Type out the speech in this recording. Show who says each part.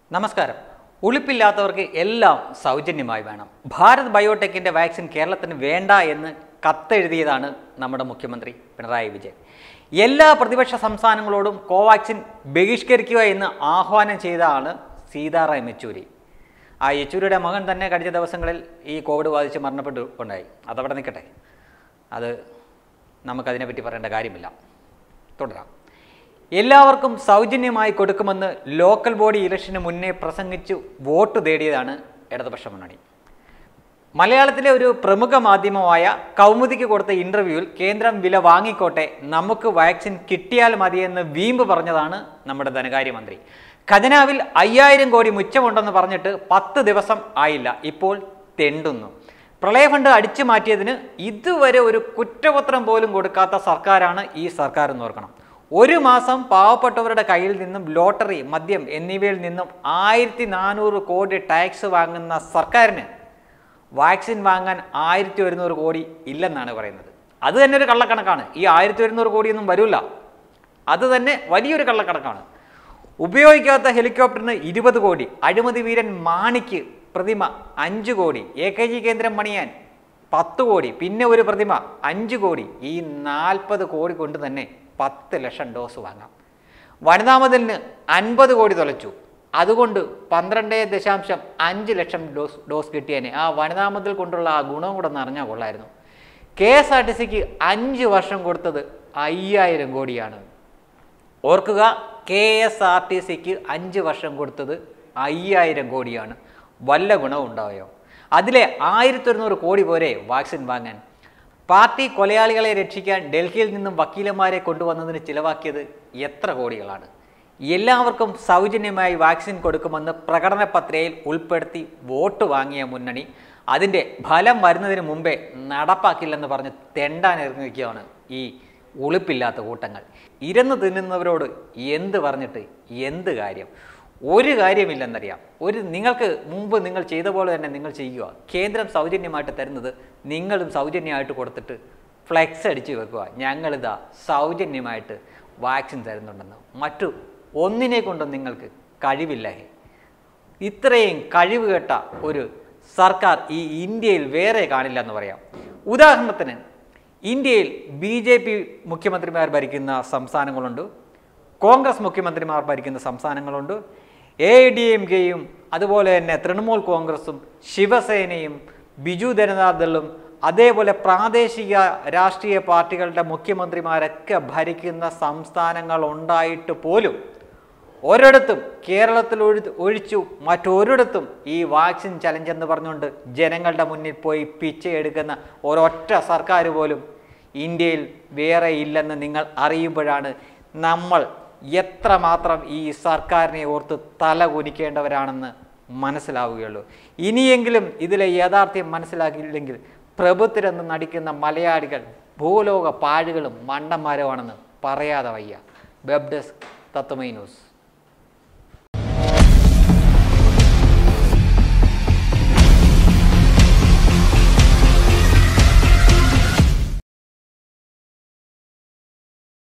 Speaker 1: നമസ്കാരം ഉളുപ്പില്ലാത്തവർക്ക് എല്ലാം സൗജന്യമായി വേണം ഭാരത് ബയോടെക്കിന്റെ വാക്സിൻ കേരളത്തിന് വേണ്ട എന്ന് കത്തെഴുതിയതാണ് നമ്മുടെ മുഖ്യമന്ത്രി പിണറായി വിജയൻ എല്ലാ പ്രതിപക്ഷ സംസ്ഥാനങ്ങളോടും കോവാക്സിൻ ബഹിഷ്കരിക്കുക എന്ന് ആഹ്വാനം ചെയ്തതാണ് സീതാറാം യെച്ചൂരി ആ യെച്ചൂരിയുടെ മകൻ തന്നെ കഴിഞ്ഞ ദിവസങ്ങളിൽ ഈ കോവിഡ് ബാധിച്ച് മരണപ്പെട്ടു ഉണ്ടായി അതവിടെ നിൽക്കട്ടെ അത് നമുക്കതിനെപ്പറ്റി പറയേണ്ട കാര്യമില്ല തുടരാം എല്ലാവർക്കും സൗജന്യമായി കൊടുക്കുമെന്ന് ലോക്കൽ ബോഡി ഇലക്ഷന് മുന്നേ പ്രസംഗിച്ചു വോട്ട് തേടിയതാണ് ഇടതുപക്ഷ മുന്നണി മലയാളത്തിലെ ഒരു പ്രമുഖ മാധ്യമമായ കൗമുദിക്ക് കൊടുത്ത ഇന്റർവ്യൂവിൽ കേന്ദ്രം വില വാങ്ങിക്കോട്ടെ നമുക്ക് വാക്സിൻ കിട്ടിയാൽ മതിയെന്ന് വീമ്പ് പറഞ്ഞതാണ് നമ്മുടെ ധനകാര്യമന്ത്രി ഖജനാവിൽ അയ്യായിരം കോടി മുച്ചമുണ്ടെന്ന് പറഞ്ഞിട്ട് പത്ത് ദിവസം ആയില്ല ഇപ്പോൾ തെണ്ടുന്നു പ്രളയ ഫണ്ട് അടിച്ചു മാറ്റിയതിന് ഇതുവരെ ഒരു കുറ്റപത്രം പോലും കൊടുക്കാത്ത സർക്കാരാണ് ഈ സർക്കാർ എന്ന് ഓർക്കണം ഒരു മാസം പാവപ്പെട്ടവരുടെ കയ്യിൽ നിന്നും ലോട്ടറി മദ്യം എന്നിവയിൽ നിന്നും ആയിരത്തി നാനൂറ് കോടി ടാക്സ് വാങ്ങുന്ന സർക്കാരിന് വാക്സിൻ വാങ്ങാൻ ആയിരത്തി ഒരുന്നൂറ് കോടി ഇല്ലെന്നാണ് പറയുന്നത് അത് തന്നെ ഒരു കള്ളക്കണക്കാണ് ഈ ആയിരത്തി ഒരുന്നൂറ് കോടിയൊന്നും വരില്ല അത് തന്നെ വലിയൊരു കള്ളക്കണക്കാണ് ഉപയോഗിക്കാത്ത ഹെലികോപ്റ്ററിന് ഇരുപത് കോടി അഴിമതി വീരൻ മാണിക്ക് പ്രതിമ അഞ്ച് കോടി എ കെ ജി കേന്ദ്രം പണിയാൻ പത്ത് കോടി പിന്നെ ഒരു പ്രതിമ അഞ്ച് കോടി ഈ നാൽപ്പത് കോടി കൊണ്ട് തന്നെ പത്ത് ലക്ഷം ഡോസ് വാങ്ങാം വനിതാ മതിലിന് അൻപത് കോടി തുലച്ചു അതുകൊണ്ട് പന്ത്രണ്ട് ദശാംശം അഞ്ച് ലക്ഷം ഡോസ് ഡോസ് കിട്ടിയേനെ ആ വനിതാ മതിൽ കൊണ്ടുള്ള ആ ഗുണം കൂടെ ഒന്ന് അറിഞ്ഞാൽ കൊള്ളായിരുന്നു കെ എസ് ആർ ടി സിക്ക് അഞ്ച് വർഷം കൊടുത്തത് അയ്യായിരം കോടിയാണ് ഓർക്കുക കെ എസ് ആർ ടി സിക്ക് അഞ്ച് വർഷം കൊടുത്തത് അയ്യായിരം കോടിയാണ് വല്ല ഗുണവും ഉണ്ടായോ അതിലെ ആയിരത്തി ഒരുന്നൂറ് കോടി പോരെ വാക്സിൻ വാങ്ങാൻ പാർട്ടി കൊലയാളികളെ രക്ഷിക്കാൻ ഡൽഹിയിൽ നിന്നും വക്കീലന്മാരെ കൊണ്ടുവന്നതിന് ചിലവാക്കിയത് എത്ര കോടികളാണ് എല്ലാവർക്കും സൗജന്യമായി വാക്സിൻ കൊടുക്കുമെന്ന് പ്രകടന പത്രികയിൽ ഉൾപ്പെടുത്തി വോട്ട് വാങ്ങിയ മുന്നണി അതിൻ്റെ ഫലം വരുന്നതിന് മുമ്പേ നടപ്പാക്കില്ലെന്ന് പറഞ്ഞ് തെണ്ടാൻ ഇറങ്ങിയിരിക്കുകയാണ് ഈ ഉളുപ്പില്ലാത്ത കൂട്ടങ്ങൾ ഇരുന്ന് തിന്നുന്നവരോട് എന്ത് പറഞ്ഞിട്ട് എന്ത് കാര്യം ഒരു കാര്യമില്ലെന്നറിയാം ഒരു നിങ്ങൾക്ക് മുമ്പ് നിങ്ങൾ ചെയ്ത പോലെ തന്നെ നിങ്ങൾ ചെയ്യുക കേന്ദ്രം സൗജന്യമായിട്ട് തരുന്നത് നിങ്ങളും സൗജന്യമായിട്ട് കൊടുത്തിട്ട് ഫ്ലെക്സ് അടിച്ച് വെക്കുക ഞങ്ങളിതാ സൗജന്യമായിട്ട് വാക്സിൻ തരുന്നുണ്ടെന്ന് മറ്റു ഒന്നിനെ കൊണ്ടും നിങ്ങൾക്ക് കഴിവില്ല ഇത്രയും കഴിവ് കെട്ട ഒരു സർക്കാർ ഈ ഇന്ത്യയിൽ വേറെ കാണില്ല എന്ന് പറയാം ഉദാഹരണത്തിന് ഇന്ത്യയിൽ ബി ജെ പി മുഖ്യമന്ത്രിമാർ ഭരിക്കുന്ന സംസ്ഥാനങ്ങളുണ്ട് കോൺഗ്രസ് മുഖ്യമന്ത്രിമാർ ഭരിക്കുന്ന സംസ്ഥാനങ്ങളുണ്ട് എ ഡി എം കെയും അതുപോലെ തന്നെ തൃണമൂൽ കോൺഗ്രസും ശിവസേനയും ബിജു ജനതാദളും അതേപോലെ പ്രാദേശിക രാഷ്ട്രീയ പാർട്ടികളുടെ മുഖ്യമന്ത്രിമാരൊക്കെ ഭരിക്കുന്ന സംസ്ഥാനങ്ങൾ ഉണ്ടായിട്ട് പോലും ഒരിടത്തും കേരളത്തിൽ ഒഴി ഒഴിച്ചു മറ്റൊരിടത്തും ഈ വാക്സിൻ ചലഞ്ച് എന്ന് പറഞ്ഞുകൊണ്ട് ജനങ്ങളുടെ മുന്നിൽ പോയി പിച്ചയെടുക്കുന്ന ഒരൊറ്റ സർക്കാർ പോലും ഇന്ത്യയിൽ വേറെ ഇല്ലെന്ന് നിങ്ങൾ അറിയുമ്പോഴാണ് നമ്മൾ എത്രമാത്രം ഈ സർക്കാരിനെ ഓർത്ത് തല കുനിക്കേണ്ടവരാണെന്ന് മനസ്സിലാവുകയുള്ളൂ ഇനിയെങ്കിലും ഇതിലെ യാഥാർത്ഥ്യം മനസ്സിലാക്കിയില്ലെങ്കിൽ പ്രഭുത്തിരെന്ന് നടിക്കുന്ന മലയാളികൾ ഭൂലോക പാഴുകളും മണ്ടന്മാരുമാണെന്ന് പറയാതെ വയ്യ വെബ് ഡെസ്ക് തത്വമൈ ന്യൂസ്